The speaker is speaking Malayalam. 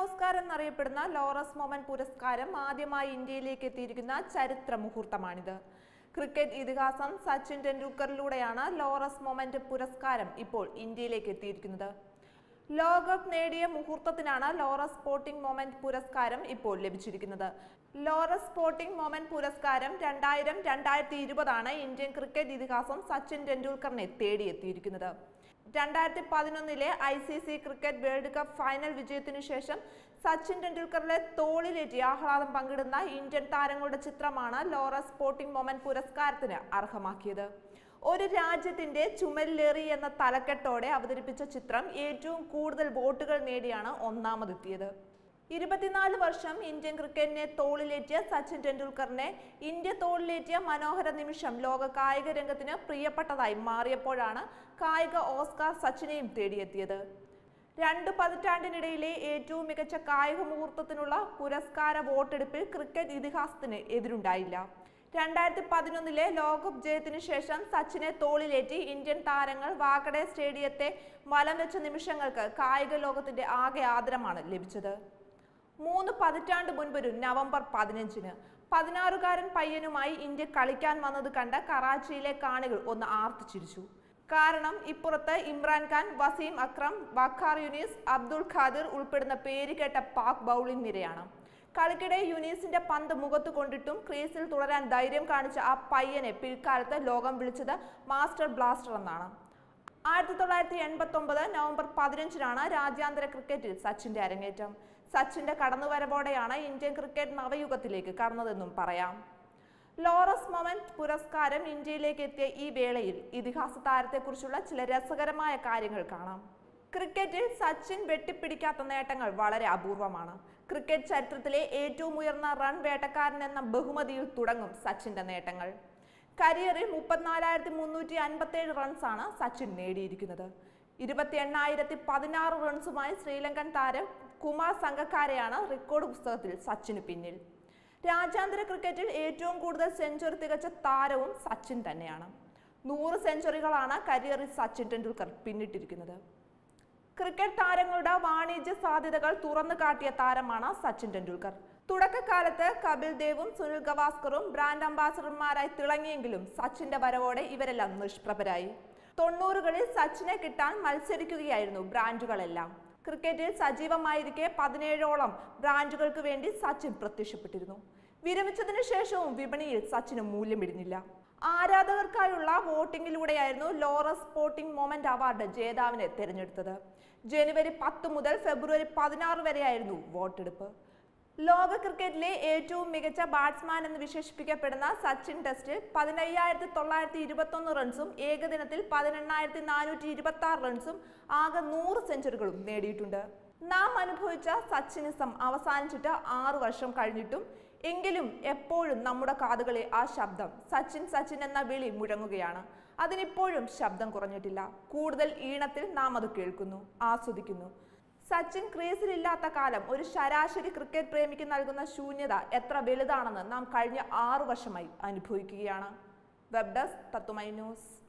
ഓസ്കാർ എന്നറിയപ്പെടുന്ന ലോറസ് മൊമൻ പുരസ്കാരം ആദ്യമായി ഇന്ത്യയിലേക്ക് എത്തിയിരിക്കുന്ന ചരിത്ര മുഹൂർത്തമാണിത് ക്രിക്കറ്റ് ഇതിഹാസം സച്ചിൻ ടെണ്ടുൽക്കറിലൂടെയാണ് ലോറസ് മൊമന്റ് പുരസ്കാരം ഇപ്പോൾ ഇന്ത്യയിലേക്ക് എത്തിയിരിക്കുന്നത് ലോകകപ്പ് നേടിയ മുഹൂർത്തത്തിനാണ് ലോറസ് സ്പോർട്ടിംഗ് മൊമെന്റ് പുരസ്കാരം ഇപ്പോൾ ലഭിച്ചിരിക്കുന്നത് ലോറസ് സ്പോർട്ടിംഗ് മൊമെന്റ് പുരസ്കാരം രണ്ടായിരം രണ്ടായിരത്തി ഇരുപതാണ് ഇന്ത്യൻ ക്രിക്കറ്റ് ഇതിഹാസം സച്ചിൻ ടെണ്ടുൽക്കറിനെ തേടിയെത്തിയിരിക്കുന്നത് രണ്ടായിരത്തി പതിനൊന്നിലെ I C C cricket world cup final വിജയത്തിനു ശേഷം സച്ചിൻ ടെണ്ടുൽക്കറിലെ തോളിലേറ്റി ആഹ്ലാദം പങ്കിടുന്ന ഇന്ത്യൻ താരങ്ങളുടെ ചിത്രമാണ് ലോറസ് സ്പോർട്ടിംഗ് മൊമെന്റ് പുരസ്കാരത്തിന് അർഹമാക്കിയത് ഒരു രാജ്യത്തിന്റെ ചുമലിലേറി എന്ന തലക്കെട്ടോടെ അവതരിപ്പിച്ച ചിത്രം ഏറ്റവും കൂടുതൽ വോട്ടുകൾ നേടിയാണ് ഒന്നാമതെത്തിയത് ഇരുപത്തിനാല് വർഷം ഇന്ത്യൻ ക്രിക്കറ്റിനെ തോളിലേറ്റിയ സച്ചിൻ ടെണ്ടുൽക്കറിനെ ഇന്ത്യ തോളിലേറ്റിയ മനോഹര നിമിഷം ലോക കായിക രംഗത്തിന് പ്രിയപ്പെട്ടതായി മാറിയപ്പോഴാണ് കായിക ഓസ്കാർ സച്ചിനെയും തേടിയെത്തിയത് രണ്ട് പതിറ്റാണ്ടിനിടയിലെ ഏറ്റവും മികച്ച കായിക മുഹൂർത്തത്തിനുള്ള പുരസ്കാര വോട്ടെടുപ്പിൽ ക്രിക്കറ്റ് ഇതിഹാസത്തിന് എതിരുണ്ടായില്ല രണ്ടായിരത്തി പതിനൊന്നിലെ ലോകകപ്പ് ജയത്തിനു ശേഷം സച്ചിനെ തോളിലേറ്റി ഇന്ത്യൻ താരങ്ങൾ വാകഡെ സ്റ്റേഡിയത്തെ വലം വെച്ച നിമിഷങ്ങൾക്ക് കായിക ലോകത്തിന്റെ ആകെ ആദരമാണ് ലഭിച്ചത് മൂന്ന് പതിറ്റാണ്ട് മുൻപൊരു നവംബർ പതിനഞ്ചിന് പതിനാറുകാരൻ പയ്യനുമായി ഇന്ത്യ കളിക്കാൻ വന്നത് കണ്ട കറാച്ചിയിലെ കാണികൾ ഒന്ന് ആർത്തിച്ചിരിച്ചു കാരണം ഇപ്പുറത്ത് ഇമ്രാൻഖാൻ വസീം അക്രം വഖാർ യുനീസ് അബ്ദുൾ ഖാദിർ ഉൾപ്പെടുന്ന പേരുകേട്ട പാക് ബൗളിംഗ് നിരയാണ് കളിക്കിടെ യുനീസിന്റെ പന്ത് മുഖത്ത് കൊണ്ടിട്ടും ക്രീസിൽ തുടരാൻ ധൈര്യം കാണിച്ച ആ പയ്യനെ പിൽക്കാലത്ത് ലോകം വിളിച്ചത് മാസ്റ്റർ ബ്ലാസ്റ്റർ എന്നാണ് ആയിരത്തി തൊള്ളായിരത്തി എൺപത്തി ഒമ്പത് നവംബർ പതിനഞ്ചിനാണ് രാജ്യാന്തര ക്രിക്കറ്റിൽ സച്ചിന്റെ അരങ്ങേറ്റം സച്ചിന്റെ കടന്നുവരവോടെയാണ് ഇന്ത്യൻ ക്രിക്കറ്റ് നവയുഗത്തിലേക്ക് കടന്നതെന്നും പറയാം ലോറസ് മൊമെന്റ് പുരസ്കാരം ഇന്ത്യയിലേക്ക് എത്തിയ ഈ വേളയിൽ ഇതിഹാസ താരത്തെക്കുറിച്ചുള്ള ചില രസകരമായ കാര്യങ്ങൾ കാണാം ക്രിക്കറ്റിൽ സച്ചിൻ വെട്ടിപ്പിടിക്കാത്ത നേട്ടങ്ങൾ വളരെ അപൂർവമാണ് ക്രിക്കറ്റ് ചരിത്രത്തിലെ ഏറ്റവും ഉയർന്ന റൺ വേട്ടക്കാരൻ എന്ന ബഹുമതിയിൽ തുടങ്ങും സച്ചിന്റെ നേട്ടങ്ങൾ കരിയറിൽ മുപ്പത്തിനാലായിരത്തി മുന്നൂറ്റി അൻപത്തി ഏഴ് റൺസാണ് സച്ചിൻ നേടിയിരിക്കുന്നത് ഇരുപത്തി എണ്ണായിരത്തി പതിനാറ് റൺസുമായി ശ്രീലങ്കൻ താരം കുമാർ സംഘക്കാരെയാണ് റെക്കോർഡ് പുസ്തകത്തിൽ സച്ചിന് പിന്നിൽ രാജ്യാന്തര ക്രിക്കറ്റിൽ ഏറ്റവും കൂടുതൽ സെഞ്ചുറി തികച്ച താരവും സച്ചിൻ തന്നെയാണ് നൂറ് സെഞ്ചുറികളാണ് കരിയറിൽ സച്ചിൻ ടെണ്ടുൽക്കർ പിന്നിട്ടിരിക്കുന്നത് ക്രിക്കറ്റ് താരങ്ങളുടെ വാണിജ്യ സാധ്യതകൾ തുറന്നു കാട്ടിയ താരമാണ് സച്ചിൻ ടെണ്ടുൽക്കർ തുടക്കകാലത്ത് കപിൽ ദേവും സുനിൽ ഗവാസ്കറും ബ്രാൻഡ് അംബാസഡർമാരായി തിളങ്ങിയെങ്കിലും സച്ചിന്റെ വരവോടെ ഇവരെല്ലാം നിഷ്പ്രഭരായി തൊണ്ണൂറുകളിൽ സച്ചിനെ കിട്ടാൻ മത്സരിക്കുകയായിരുന്നു ബ്രാൻഡുകളെല്ലാം ക്രിക്കറ്റിൽ സജീവമായിരിക്കെ പതിനേഴോളം ബ്രാൻഡുകൾക്ക് വേണ്ടി സച്ചിൻ പ്രത്യക്ഷപ്പെട്ടിരുന്നു വിരമിച്ചതിനു ശേഷവും വിപണിയിൽ സച്ചിന് മൂല്യമിടുന്നില്ല ആരാധകർക്കായുള്ള വോട്ടിംഗിലൂടെയായിരുന്നു ലോറസ് സ്പോർട്ടിംഗ് മൊമെന്റ് അവാർഡ് ജേതാവിനെ തിരഞ്ഞെടുത്തത് ജനുവരി പത്ത് മുതൽ ഫെബ്രുവരി പതിനാറ് വരെയായിരുന്നു വോട്ടെടുപ്പ് ലോക ക്രിക്കറ്റിലെ ഏറ്റവും മികച്ച ബാറ്റ്സ്മാൻ എന്ന് വിശേഷിപ്പിക്കപ്പെടുന്ന സച്ചിൻ ടെസ്റ്റിൽ പതിനയ്യായിരത്തി തൊള്ളായിരത്തി ഇരുപത്തി ഒന്ന് റൺസും ഏകദിനത്തിൽ പതിനെണ്ണായിരത്തി നാനൂറ്റി ഇരുപത്തി ആറ് റൺസും ആകെ നൂറ് സെഞ്ചുറികളും നേടിയിട്ടുണ്ട് നാം അനുഭവിച്ച സച്ചിനിസം അവസാനിച്ചിട്ട് ആറു വർഷം കഴിഞ്ഞിട്ടും എങ്കിലും എപ്പോഴും നമ്മുടെ കാതുകളിൽ ആ ശബ്ദം സച്ചിൻ സച്ചിൻ എന്ന വിളി മുഴങ്ങുകയാണ് അതിനിപ്പോഴും ശബ്ദം കുറഞ്ഞിട്ടില്ല കൂടുതൽ ഈണത്തിൽ നാം അത് കേൾക്കുന്നു ആസ്വദിക്കുന്നു സച്ചിൻ ക്രീസിലില്ലാത്ത കാലം ഒരു ശരാശരി ക്രിക്കറ്റ് പ്രേമിക്ക് നൽകുന്ന ശൂന്യത എത്ര വലുതാണെന്ന് നാം കഴിഞ്ഞ ആറു വർഷമായി അനുഭവിക്കുകയാണ് വെബ് ഡെസ്ക് തത്തുമൈ ന്യൂസ്